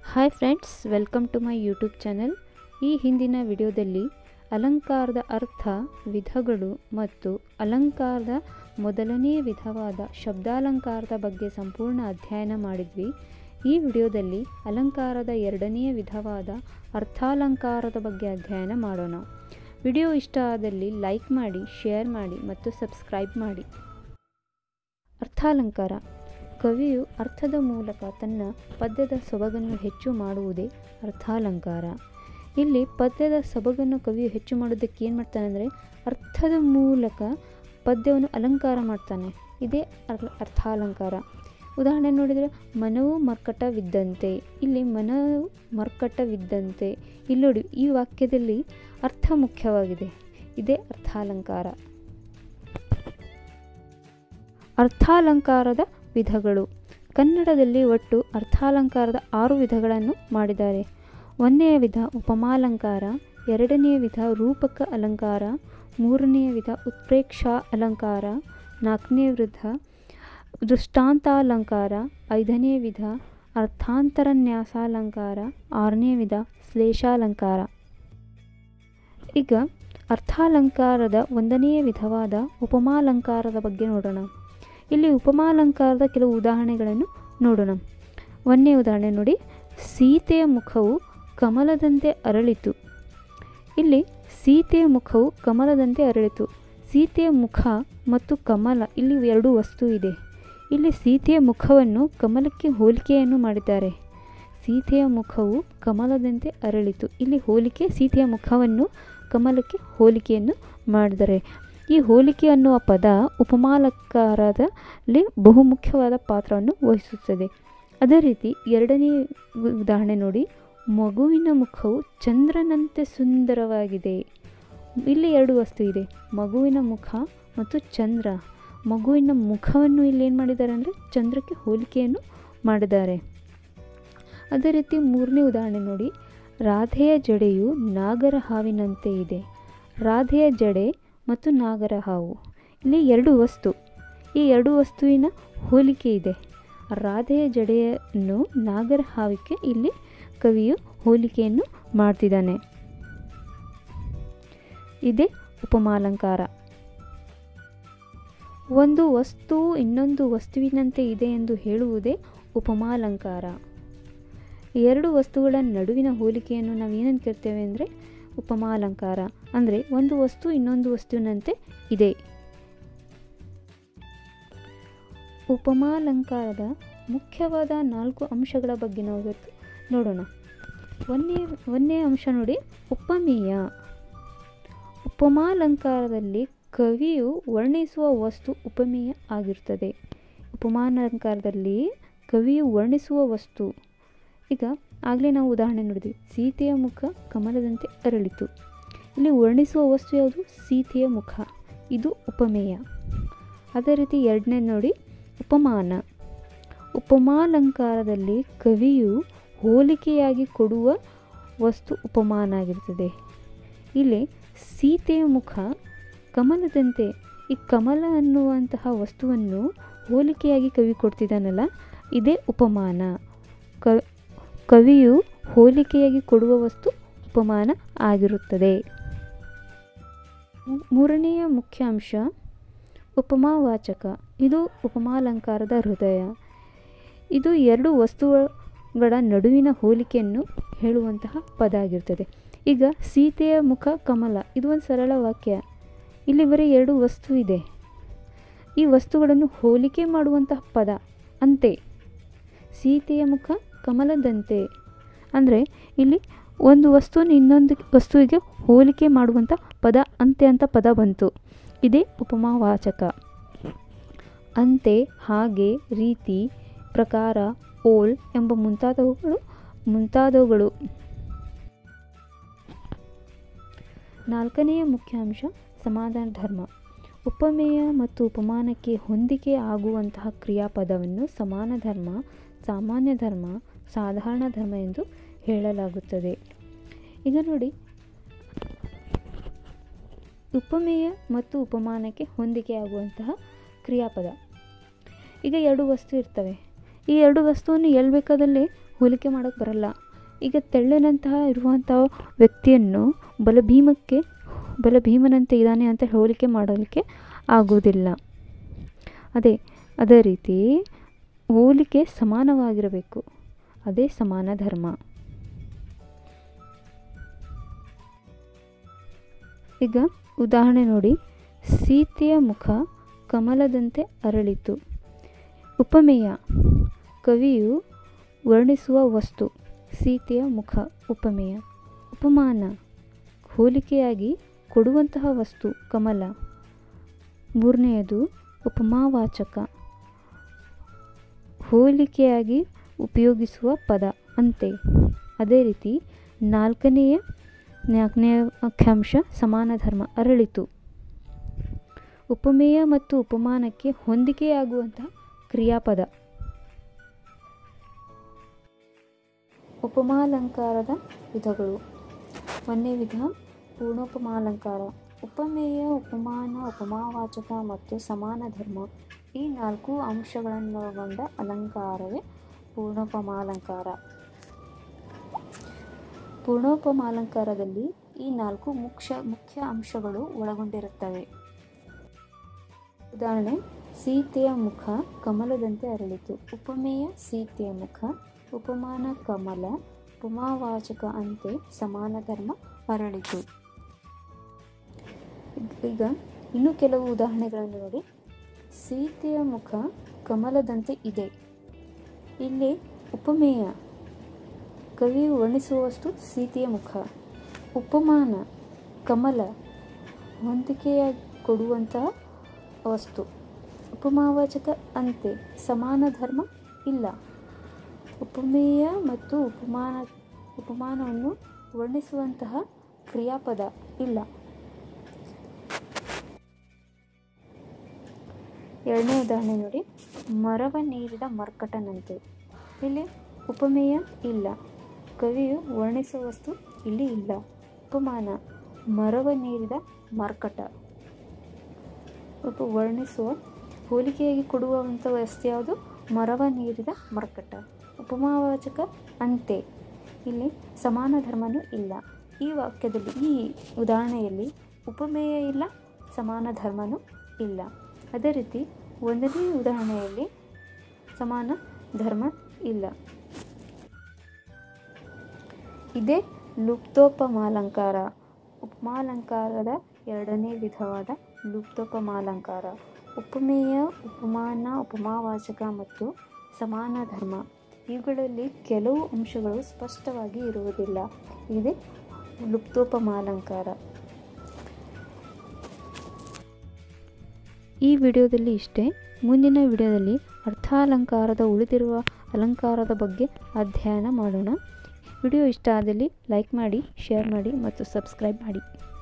hi friends welcome to my YouTube channel ಈ ಹಿಂದಿನ ವಿಡಿಯೋದಲ್ಲಿ ಅಲಂಕಾರದ ಅರ್ಥ ವಿಧಗಳು ಮತ್ತು ಅಲಂಕಾರದ ಮೊದಲನೇ ವಿಧವಾದ ಶಬ್ದಾಲಂಕಾರದ ಬಗ್ಗೆ ಸಂಪೂರ್ಣ ಅಧ್ಯಯನ ಮಾಡಿದ್ವಿ ಈ ವಿಡಿಯೋದಲ್ಲಿ ಅಲಂಕಾರದ ಎರಡನೆಯ ವಿಧವಾದ ಅರ್ಥಾಲಂಕಾರದ ಬಗ್ಗೆ ಅಧ್ಯಯನ ಮಾಡೋಣ ವಿಡಿಯೋ ಇಷ್ಟ ಆದಲ್ಲಿ ಲೈಕ್ ಮಾಡಿ ಶೇರ್ ಮಾಡಿ ಮತ್ತು ಸಬ್ಸ್ಕ್ರೈಬ್ ಮಾಡಿ ಅರ್ಥಾಲಂಕಾರ ಕವಿಯು ಅರ್ಥದ ಮೂಲಕ ತನ್ನ ಪದ್ಯದ ಸೊಬಗನ್ನು ಹೆಚ್ಚು ಮಾಡುವುದೇ ಅರ್ಥಾಲಂಕಾರ ಇಲ್ಲಿ ಪದ್ಯದ ಸೊಬಗನ್ನು ಕವಿಯು ಹೆಚ್ಚು ಮಾಡೋದಕ್ಕೆ ಏನು ಮಾಡ್ತಾನೆ ಅಂದರೆ ಅರ್ಥದ ಮೂಲಕ ಪದ್ಯವನ್ನು ಅಲಂಕಾರ ಮಾಡ್ತಾನೆ ಇದೇ ಅರ್ ಅರ್ಥಾಲಂಕಾರ ಉದಾಹರಣೆ ನೋಡಿದರೆ ಮನವು ಮರ್ಕಟವಿದ್ದಂತೆ ಇಲ್ಲಿ ಮನವು ಮರ್ಕಟವಿದ್ದಂತೆ ಇಲ್ಲಿ ನೋಡಿ ಈ ವಾಕ್ಯದಲ್ಲಿ ಅರ್ಥ ಮುಖ್ಯವಾಗಿದೆ ಇದೇ ಅರ್ಥಾಲಂಕಾರ ಅರ್ಥಾಲಂಕಾರದ ವಿಧಗಳು ಕನ್ನಡದಲ್ಲಿ ಒಟ್ಟು ಅರ್ಥಾಲಂಕಾರದ ಆರು ವಿಧಗಳನ್ನು ಮಾಡಿದ್ದಾರೆ ಒಂದನೆಯ ವಿಧ ಉಪಮಾಲಂಕಾರ ಎರಡನೆಯ ವಿಧ ರೂಪಕ ಅಲಂಕಾರ ಮೂರನೆಯ ವಿಧ ಉತ್ಪ್ರೇಕ್ಷಾ ಅಲಂಕಾರ ನಾಲ್ಕನೇ ವಿಧ ದೃಷ್ಟಾಂತಾಲಂಕಾರ ಐದನೇ ವಿಧ ಅರ್ಥಾಂತರನ್ಯಾಸಾಲಂಕಾರ ಆರನೇ ವಿಧ ಶ್ಲೇಷಾಲಂಕಾರ ಈಗ ಅರ್ಥಾಲಂಕಾರದ ಒಂದನೆಯ ವಿಧವಾದ ಉಪಮಾಲಂಕಾರದ ಬಗ್ಗೆ ನೋಡೋಣ ಇಲ್ಲಿ ಉಪಮಾಲಂಕಾರದ ಕೆಲವು ಉದಾಹರಣೆಗಳನ್ನು ನೋಡೋಣ ಒಂದನೇ ಉದಾಹರಣೆ ನೋಡಿ ಸೀತೆಯ ಮುಖವು ಕಮಲದಂತೆ ಅರಳಿತು ಇಲ್ಲಿ ಸೀತೆಯ ಮುಖವು ಕಮಲದಂತೆ ಅರಳಿತು ಸೀತೆಯ ಮುಖ ಮತ್ತು ಕಮಲ ಇಲ್ಲಿ ಎರಡು ವಸ್ತು ಇದೆ ಇಲ್ಲಿ ಸೀತೆಯ ಮುಖವನ್ನು ಕಮಲಕ್ಕೆ ಹೋಲಿಕೆಯನ್ನು ಮಾಡಿದ್ದಾರೆ ಸೀತೆಯ ಮುಖವು ಕಮಲದಂತೆ ಅರಳಿತು ಇಲ್ಲಿ ಹೋಲಿಕೆ ಸೀತೆಯ ಮುಖವನ್ನು ಕಮಲಕ್ಕೆ ಹೋಲಿಕೆಯನ್ನು ಮಾಡಿದ್ದಾರೆ ಈ ಹೋಲಿಕೆ ಅನ್ನುವ ಪದ ಉಪಮಾಲಂಕಾರದಲ್ಲಿ ಬಹುಮುಖ್ಯವಾದ ಪಾತ್ರವನ್ನು ವಹಿಸುತ್ತದೆ ಅದೇ ರೀತಿ ಎರಡನೇ ಉದಾಹರಣೆ ನೋಡಿ ಮಗುವಿನ ಮುಖವು ಚಂದ್ರನಂತೆ ಸುಂದರವಾಗಿದೆ ಇಲ್ಲಿ ಎರಡು ವಸ್ತು ಇದೆ ಮಗುವಿನ ಮುಖ ಮತ್ತು ಚಂದ್ರ ಮಗುವಿನ ಮುಖವನ್ನು ಇಲ್ಲಿ ಏನು ಮಾಡಿದ್ದಾರೆ ಅಂದರೆ ಚಂದ್ರಕ್ಕೆ ಹೋಲಿಕೆಯನ್ನು ಮಾಡಿದ್ದಾರೆ ಅದೇ ರೀತಿ ಮೂರನೇ ಉದಾಹರಣೆ ನೋಡಿ ರಾಧೆಯ ಜಡೆಯು ನಾಗರ ಹಾವಿನಂತೆ ಇದೆ ರಾಧೆಯ ಜಡೆ ಮತ್ತು ನಾಗರ ಹಾವು ಇಲ್ಲಿ ಎರಡು ವಸ್ತು ಈ ಎರಡು ವಸ್ತುವಿನ ಹೋಲಿಕೆ ಇದೆ ರಾಧೆಯ ಜಡೆಯನ್ನು ನಾಗರ ಹಾವಿಗೆ ಇಲ್ಲಿ ಕವಿಯು ಹೋಲಿಕೆಯನ್ನು ಮಾಡ್ತಿದ್ದಾನೆ ಇದೇ ಉಪಮಾಲಂಕಾರ ಒಂದು ವಸ್ತು ಇನ್ನೊಂದು ವಸ್ತುವಿನಂತೆ ಇದೆ ಎಂದು ಹೇಳುವುದೇ ಉಪಮಾಲಂಕಾರ ಎರಡು ವಸ್ತುಗಳ ನಡುವಿನ ಹೋಲಿಕೆಯನ್ನು ನಾವು ಏನಂತ ಕೇಳ್ತೇವೆ ಅಂದರೆ ಉಪಮಾಲಂಕಾರ ಅಂದರೆ ಒಂದು ವಸ್ತು ಇನ್ನೊಂದು ವಸ್ತುವಿನಂತೆ ಇದೆ ಉಪಮಾಲಂಕಾರದ ಮುಖ್ಯವಾದ ನಾಲ್ಕು ಅಂಶಗಳ ಬಗ್ಗೆ ನಾವು ನೋಡೋಣ ಒಂದೇ ಒಂದೇ ಅಂಶ ನೋಡಿ ಉಪಮೇಯ ಉಪಮಾಲಂಕಾರದಲ್ಲಿ ಕವಿಯು ವರ್ಣಿಸುವ ವಸ್ತು ಉಪಮೇಯ ಆಗಿರುತ್ತದೆ ಉಪಮಾಲಂಕಾರದಲ್ಲಿ ಕವಿಯು ವರ್ಣಿಸುವ ವಸ್ತು ಈಗ ಆಗಲೇ ನಾವು ಉದಾಹರಣೆ ನೋಡಿದ್ವಿ ಸೀತೆಯ ಮುಖ ಕಮಲದಂತೆ ಅರಳಿತು ಇಲ್ಲಿ ವರ್ಣಿಸುವ ವಸ್ತು ಯಾವುದು ಸೀತೆಯ ಮುಖ ಇದು ಉಪಮೇಯ ಅದೇ ರೀತಿ ಎರಡನೇ ನೋಡಿ ಉಪಮಾನ ಉಪಮಾಲಂಕಾರದಲ್ಲಿ ಕವಿಯು ಹೋಲಿಕೆಯಾಗಿ ಕೊಡುವ ವಸ್ತು ಉಪಮಾನ ಆಗಿರ್ತದೆ ಇಲ್ಲಿ ಸೀತೆಯ ಮುಖ ಕಮಲದಂತೆ ಈ ಕಮಲ ಅನ್ನುವಂತಹ ವಸ್ತುವನ್ನು ಹೋಲಿಕೆಯಾಗಿ ಕವಿ ಕೊಡ್ತಿದ್ದಾನಲ್ಲ ಇದೇ ಉಪಮಾನ ಕ ಕವಿಯು ಹೋಲಿಕೆಯಾಗಿ ಕೊಡುವ ವಸ್ತು ಉಪಮಾನ ಆಗಿರುತ್ತದೆ ಮೂರನೆಯ ಮುಖ್ಯ ಅಂಶ ಉಪಮಾವಾಚಕ ಇದು ಉಪಮಾಲಂಕಾರದ ಹೃದಯ ಇದು ಎರಡು ವಸ್ತುಗಳ ನಡುವಿನ ಹೋಲಿಕೆಯನ್ನು ಹೇಳುವಂತಹ ಪದ ಆಗಿರ್ತದೆ ಈಗ ಸೀತೆಯ ಮುಖ ಕಮಲ ಇದು ಒಂದು ಸರಳ ವಾಕ್ಯ ಇಲ್ಲಿ ಬರೀ ಎರಡು ವಸ್ತು ಇದೆ ಈ ವಸ್ತುಗಳನ್ನು ಹೋಲಿಕೆ ಮಾಡುವಂತಹ ಪದ ಅಂತೆ ಸೀತೆಯ ಮುಖ ಕಮಲದಂತೆ ಅಂದರೆ ಇಲ್ಲಿ ಒಂದು ವಸ್ತುವನ್ನು ಇನ್ನೊಂದು ವಸ್ತುವಿಗೆ ಹೋಲಿಕೆ ಮಾಡುವಂಥ ಪದ ಅಂತೆ ಅಂತ ಪದ ಬಂತು ಇದೇ ಉಪಮಾವಾಚಕ ಅಂತೆ ಹಾಗೆ ರೀತಿ ಪ್ರಕಾರ ಓಲ್ ಎಂಬ ಮುಂತಾದವುಗಳು ಮುಂತಾದವುಗಳು ನಾಲ್ಕನೆಯ ಮುಖ್ಯ ಅಂಶ ಸಮಾಧಾನ ಧರ್ಮ ಉಪಮೇಯ ಮತ್ತು ಉಪಮಾನಕ್ಕೆ ಹೊಂದಿಕೆ ಆಗುವಂತಹ ಕ್ರಿಯಾಪದವನ್ನು ಸಮಾನ ಧರ್ಮ ಸಾಮಾನ್ಯ ಧರ್ಮ ಸಾಧಾರಣ ಧರ್ಮ ಎಂದು ಹೇಳಲಾಗುತ್ತದೆ ಈಗ ನೋಡಿ ಉಪಮೇಯ ಮತ್ತು ಉಪಮಾನಕ್ಕೆ ಹೊಂದಿಕೆ ಆಗುವಂತಹ ಕ್ರಿಯಾಪದ ಈಗ ಎರಡು ವಸ್ತು ಇರ್ತವೆ ಈ ಎರಡು ವಸ್ತುವನ್ನು ಎಲ್ಲಿ ಬೇಕಾದಲ್ಲಿ ಹೋಲಿಕೆ ಮಾಡೋಕ್ಕೆ ಬರಲ್ಲ ಈಗ ತೆಳ್ಳನಂತಹ ಇರುವಂಥ ವ್ಯಕ್ತಿಯನ್ನು ಬಲಭೀಮಕ್ಕೆ ಬಲಭೀಮನಂತೆ ಇದ್ದಾನೆ ಅಂತ ಹೋಲಿಕೆ ಮಾಡಲಿಕ್ಕೆ ಆಗುವುದಿಲ್ಲ ಅದೇ ಅದೇ ರೀತಿ ಹೋಲಿಕೆ ಸಮಾನವಾಗಿರಬೇಕು ಅದೇ ಸಮಾನ ಧರ್ಮ ಈಗ ಉದಾಹರಣೆ ನೋಡಿ ಸೀತೆಯ ಮುಖ ಕಮಲದಂತೆ ಅರಳಿತು ಉಪಮೇಯ ಕವಿಯು ವರ್ಣಿಸುವ ವಸ್ತು ಸೀತೆಯ ಮುಖ ಉಪಮೇಯ ಉಪಮಾನ ಹೋಲಿಕೆಯಾಗಿ ಕೊಡುವಂತಹ ವಸ್ತು ಕಮಲ ಮೂರನೆಯದು ಉಪಮಾವಾಚಕ ಹೋಲಿಕೆಯಾಗಿ ಉಪಯೋಗಿಸುವ ಪದ ಅಂತೆ ಅದೇ ರೀತಿ ನಾಲ್ಕನೆಯ ನಾಲ್ಕನೆಯ ಅಕ್ಷಾಂಶ ಸಮಾನ ಧರ್ಮ ಅರಳಿತು ಉಪಮೇಯ ಮತ್ತು ಉಪಮಾನಕ್ಕೆ ಹೊಂದಿಕೆಯಾಗುವಂತಹ ಕ್ರಿಯಾಪದ ಉಪಮಾಲಂಕಾರದ ವಿಧಗಳು ಒಂದನೇ ವಿಧ ಪೂರ್ಣೋಪಮಾಲಂಕಾರ ಉಪಮೇಯ ಉಪಮಾನ ಉಪಮಾವಾಚಕ ಮತ್ತು ಸಮಾನ ಧರ್ಮ ಈ ನಾಲ್ಕು ಅಂಶಗಳನ್ನೊಳಗೊಂಡ ಅಲಂಕಾರವೇ ಪೂರ್ಣೋಪಮಾಲಂಕಾರ ಪೂರ್ಣೋಪಮಾಲಂಕಾರದಲ್ಲಿ ಈ ನಾಲ್ಕು ಮುಖ್ಯ ಮುಖ್ಯ ಅಂಶಗಳು ಒಳಗೊಂಡಿರುತ್ತವೆ ಉದಾಹರಣೆ ಸೀತೆಯ ಮುಖ ಕಮಲದಂತೆ ಅರಳಿತು ಉಪಮೇಯ ಸೀತೆಯ ಮುಖ ಉಪಮಾನ ಕಮಲ ಉಪಮಾವಾಚಕ ಅಂತೆ ಸಮಾನ ಧರ್ಮ ಅರಳಿತು ಈಗ ಇನ್ನು ಕೆಲವು ಉದಾಹರಣೆಗಳನ್ನು ನೋಡಿ ಸೀತೆಯ ಮುಖ ಕಮಲದಂತೆ ಇದೆ ಇಲ್ಲಿ ಉಪಮೇಯ ಕವಿಯು ವರ್ಣಿಸುವಷ್ಟು ಸೀತೆಯ ಮುಖ ಉಪಮಾನ ಕಮಲ ಹೊಂದಿಕೆಯಾಗಿ ಕೊಡುವಂತಹ ವಸ್ತು ಉಪಮಾವಾಚಕ ಅಂತೆ ಸಮಾನ ಧರ್ಮ ಇಲ್ಲ ಉಪಮೇಯ ಮತ್ತು ಉಪಮಾನ ಉಪಮಾನವನ್ನು ವರ್ಣಿಸುವಂತಹ ಕ್ರಿಯಾಪದ ಇಲ್ಲ ಎರಡನೇ ಉದಾಹರಣೆ ನೋಡಿ ಮರವ ನೀರಿದ ಮರ್ಕಟನಂತೆ ಇಲ್ಲಿ ಉಪಮೇಯ ಇಲ್ಲ ಕವಿಯು ವರ್ಣಿಸುವ ವಸ್ತು ಇಲ್ಲಿ ಇಲ್ಲ ಉಪಮಾನ ಮರವ ನೀರಿದ ಮರ್ಕಟ ಉಪ ವರ್ಣಿಸುವ ಹೋಲಿಕೆಯಾಗಿ ಕೊಡುವಂಥ ವಸ್ತು ಯಾವುದು ಮರವ ನೀರಿದ ಮರ್ಕಟ ಉಪಮಾವಾಚಕ ಅಂತೆ ಇಲ್ಲಿ ಸಮಾನ ಧರ್ಮನೂ ಇಲ್ಲ ಈ ವಾಕ್ಯದಲ್ಲಿ ಈ ಉದಾಹರಣೆಯಲ್ಲಿ ಉಪಮೇಯ ಇಲ್ಲ ಸಮಾನ ಧರ್ಮನೂ ಇಲ್ಲ ಅದೇ ರೀತಿ ಒಂದನೇ ಉದಾಹರಣೆಯಲ್ಲಿ ಸಮಾನ ಧರ್ಮ ಇಲ್ಲ ಇದೇ ಲುಪ್ತೋಪಮಾಲಂಕಾರ ಉಪಮಾಲಂಕಾರದ ಎರಡನೇ ವಿಧವಾದ ಲುಪ್ತೋಪಮಾಲಂಕಾರ ಉಪಮೇಯ ಉಪಮಾನ ಉಪಮಾವಾಚಕ ಮತ್ತು ಸಮಾನ ಧರ್ಮ ಇವುಗಳಲ್ಲಿ ಕೆಲವು ಅಂಶಗಳು ಸ್ಪಷ್ಟವಾಗಿ ಇರುವುದಿಲ್ಲ ಇದೇ ಲುಪ್ತೋಪಮಾಲಂಕಾರ ಈ ವಿಡಿಯೋದಲ್ಲಿ ಇಷ್ಟೇ ಮುಂದಿನ ವಿಡಿಯೋದಲ್ಲಿ ಅರ್ಥಾಲಂಕಾರದ ಉಳಿದಿರುವ ಅಲಂಕಾರದ ಬಗ್ಗೆ ಅಧ್ಯಯನ ಮಾಡೋಣ ವಿಡಿಯೋ ಇಷ್ಟ ಆದಲ್ಲಿ ಲೈಕ್ ಮಾಡಿ ಶೇರ್ ಮಾಡಿ ಮತ್ತು ಸಬ್ಸ್ಕ್ರೈಬ್ ಮಾಡಿ